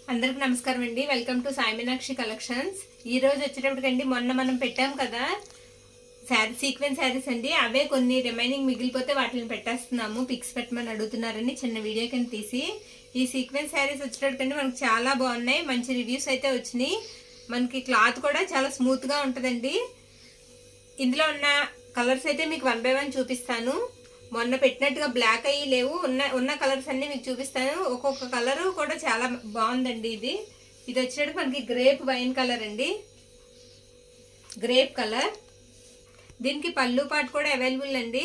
అందరికి నమస్కారం అండి welcome to Sai Meenakshi collections ఈ రోజు వచ్చేటప్పటికండి మొన్న మనం పెట్టాం కదా శారీ సీక్వెన్స్ శారీస్ అండి అవే కొన్ని రిమైనింగ్ మిగిలిపోతే వాటిని పెట్టేస్తున్నాము పిక్స్ పెట్టమని అడుగుతున్నారని చిన్న వీడియో కింద తీసి ఈ సీక్వెన్స్ శారీస్ వచ్చేటప్పటికండి మనకు చాలా బాగున్నాయి మంచి రివ్యూస్ అయితే వచ్చినాయి మనకి క్లాత్ కూడా చాలా స్మూత్ గా ఉంటదండి ఇందులో ఉన్న కలర్స్ అయితే మీకు వన్ బై వన్ చూపిస్తాను మొన్న పెట్టినట్టుగా బ్లాక్ అయ్యి లేవు ఉన్న ఉన్న కలర్స్ అన్ని మీకు చూపిస్తాను ఒక్కొక్క కలర్ కూడా చాలా బాగుందండి ఇది ఇది వచ్చేటప్పుడు మనకి గ్రేప్ వైన్ కలర్ అండి గ్రేప్ కలర్ దీనికి పళ్ళు పాటు కూడా అవైలబుల్ అండి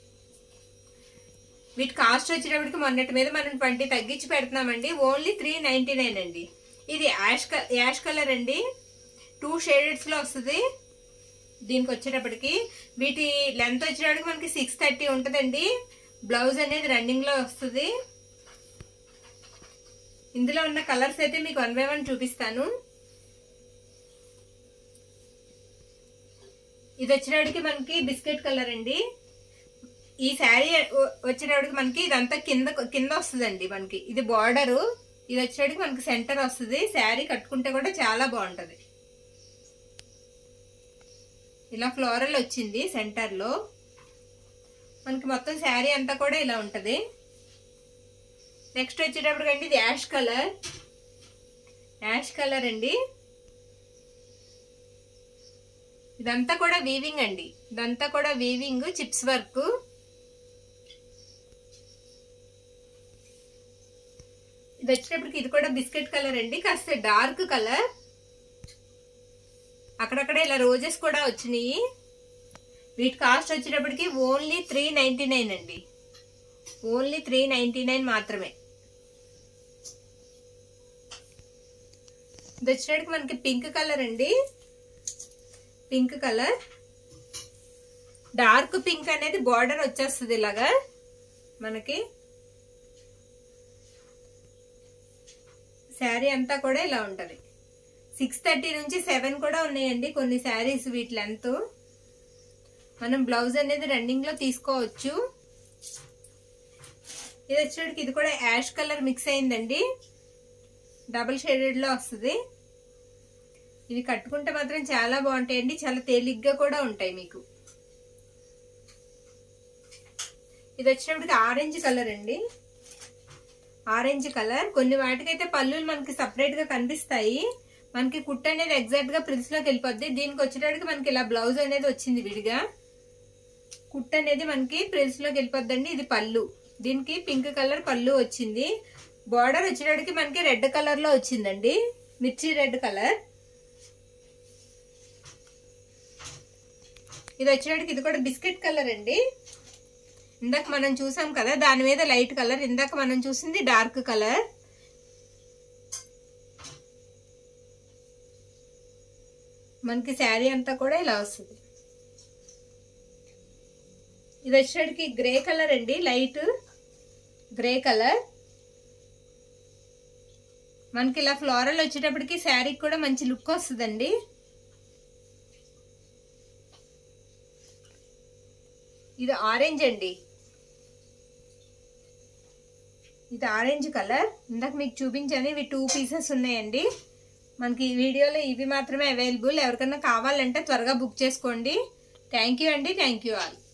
వీటి కాస్ట్ వచ్చేటప్పటికి మొన్నటి మీద మనం ట్వంటీ తగ్గించి పెడుతున్నామండి ఓన్లీ త్రీ నైన్టీ నైన్ అండి ఇది యాష్ యాష్ కలర్ అండి టూ షేడెడ్స్ లో వస్తుంది దీనికి వచ్చేటప్పటికి వీటి లెంత్ వచ్చేటప్పటికి మనకి సిక్స్ థర్టీ ఉంటుందండి బ్లౌజ్ అనేది రన్నింగ్ లో వస్తుంది ఇందులో ఉన్న కలర్స్ అయితే మీకు వన్ బై వన్ చూపిస్తాను ఇది వచ్చేటప్పటికి మనకి బిస్కెట్ కలర్ అండి ఈ శారీ వచ్చేటప్పటికి మనకి ఇదంతా కింద కింద వస్తుందండి మనకి ఇది బార్డరు ఇది వచ్చేటప్పటికి మనకి సెంటర్ వస్తుంది శారీ కట్టుకుంటే కూడా చాలా బాగుంటది ఇలా ఫ్లోరల్ వచ్చింది సెంటర్ లో మనకి మొత్తం శారీ అంతా కూడా ఇలా ఉంటది నెక్స్ట్ వచ్చేటప్పుడు అండి ఇది యాష్ కలర్ యాష్ కలర్ అండి ఇదంతా కూడా వీవింగ్ అండి ఇదంతా కూడా వీవింగ్ చిప్స్ వర్క్ ఇది వచ్చేటప్పటికి ఇది కూడా బిస్కెట్ కలర్ అండి కాస్త డార్క్ కలర్ అక్కడక్కడ ఇలా రోజెస్ కూడా వచ్చినాయి వీటి కాస్ట్ వచ్చేటప్పటికి ఓన్లీ త్రీ నైన్టీ నైన్ అండి ఓన్లీ త్రీ నైన్టీ నైన్ మాత్రమే ఇది వచ్చేటప్పటికి మనకి పింక్ కలర్ అండి పింక్ కలర్ డార్క్ పింక్ అనేది బార్డర్ వచ్చేస్తుంది ఇలాగా మనకి శారీ అంతా కూడా ఇలా ఉంటది సిక్స్ థర్టీ నుంచి సెవెన్ కూడా ఉన్నాయండి కొన్ని శారీస్ వీటి లెంత్ మనం బ్లౌజ్ అనేది రన్నింగ్ లో తీసుకోవచ్చు ఇది వచ్చేటికి ఇది కూడా యాష్ కలర్ మిక్స్ అయిందండి డబుల్ షేడెడ్ లో వస్తుంది ఇవి కట్టుకుంటే మాత్రం చాలా బాగుంటాయండి చాలా తేలిగ్గా కూడా ఉంటాయి మీకు ఇది వచ్చేటప్పటికి ఆరెంజ్ కలర్ అండి ఆరెంజ్ కలర్ కొన్ని వాటికైతే పళ్ళులు మనకి సపరేట్ గా కనిపిస్తాయి మనకి కుట్ అనేది ఎగ్జాక్ట్ గా ప్రిల్స్ లోకి వెళ్ళిపోద్ది దీనికి వచ్చేటప్పటికి మనకి ఇలా బ్లౌజ్ అనేది వచ్చింది విడిగా కుట్ అనేది మనకి ప్రిల్స్ లోకి వెళ్ళిపోద్దండి ఇది పళ్ళు దీనికి పింక్ కలర్ పళ్ళు వచ్చింది బార్డర్ వచ్చేటప్పటికి మనకి రెడ్ కలర్ లో వచ్చిందండి మిర్చి రెడ్ కలర్ ఇది వచ్చేటప్పటికి ఇది కూడా బిస్కెట్ కలర్ అండి ఇందాక మనం చూసాం కదా దాని మీద లైట్ కలర్ ఇందాక మనం చూసింది డార్క్ కలర్ మనకి శారీ అంతా కూడా ఇలా వస్తుంది ఇది వచ్చేటికి గ్రే కలర్ అండి లైట్ గ్రే కలర్ మనకి ఇలా ఫ్లోరల్ వచ్చేటప్పటికి శారీకి కూడా మంచి లుక్ వస్తుందండి ఇది ఆరెంజ్ అండి ఇది ఆరెంజ్ కలర్ ఇందాక మీకు చూపించాను ఇవి టూ పీసెస్ ఉన్నాయండి మనకి ఈ వీడియోలో ఇవి మాత్రమే అవైలబుల్ ఎవరికైనా కావాలంటే త్వరగా బుక్ చేసుకోండి థ్యాంక్ యూ అండి థ్యాంక్ యూ ఆల్